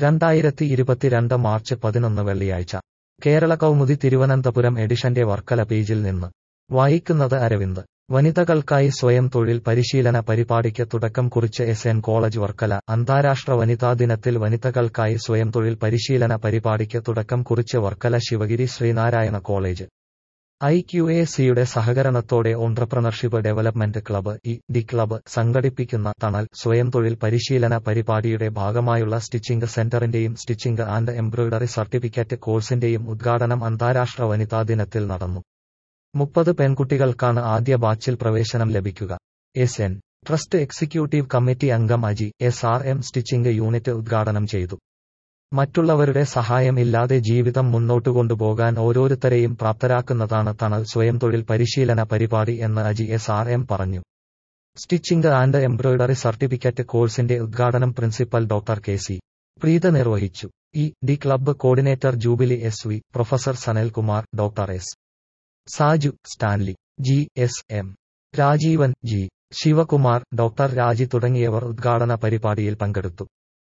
രണ്ടായിരത്തി ഇരുപത്തിരണ്ട് മാർച്ച് പതിനൊന്ന് വെള്ളിയാഴ്ച കേരള കൗമുദി തിരുവനന്തപുരം എഡിഷന്റെ വർക്കല പേജിൽ നിന്ന് വായിക്കുന്നത് അരവിന്ദ് വനിതകൾക്കായി സ്വയം തൊഴിൽ പരിശീലന പരിപാടിക്ക് തുടക്കം കുറിച്ച് എസ് എൻ കോളേജ് വർക്കല അന്താരാഷ്ട്ര വനിതാ ദിനത്തിൽ വനിതകൾക്കായി സ്വയം തൊഴിൽ പരിശീലന പരിപാടിക്ക് തുടക്കം കുറിച്ച് Varkala Sivagiri Sree Narayana college I Q A സിയുടെ സഹകരണത്തോടെ entrepreneurship development club E D club സംഘടിപ്പിക്കുന്ന തണൽ സ്വയം തൊഴിൽ പരിശീലന പരിപാടിയുടെ ഭാഗമായുള്ള സ്റ്റിച്ചിംഗ് സെന്ററിന്റെയും സ്റ്റിച്ചിംഗ് ആൻഡ് എംബ്രോയിഡറി സർട്ടിഫിക്കറ്റ് കോഴ്സിന്റെയും ഉദ്ഘാടനം അന്താരാഷ്ട്ര വനിതാ ദിനത്തിൽ നടന്നു മുപ്പത് പെൺകുട്ടികൾക്കാണ് ആദ്യ ബാച്ചിൽ പ്രവേശനം ലഭിക്കുക S N trust executive committee അംഗം Aji S R M stitching unit ഉദ്ഘാടനം ചെയ്തു മറ്റുള്ളവരുടെ സഹായം ഇല്ലാതെ ജീവിതം മുന്നോട്ടു കൊണ്ടുപോകാൻ ഓരോരുത്തരെയും പ്രാപ്തരാക്കുന്നതാണ് തണൽ സ്വയം തൊഴിൽ പരിശീലന പരിപാടി എന്ന് അജി എസ് ആർ എം പറഞ്ഞു സ്റ്റിച്ചിംഗ് ആൻഡ് എംബ്രോയിഡറി സർട്ടിഫിക്കറ്റ് കോഴ്സിന്റെ ഉദ്ഘാടനം principal doctor K C Preetha നിർവഹിച്ചു E D club coordinator Jubilee S V professor Sanalkumar doctor S Saju Stanley G S M Rajeevan G Sivakumar doctor Raji തുടങ്ങിയവർ ഉദ്ഘാടന പരിപാടിയിൽ പങ്കെടുത്തു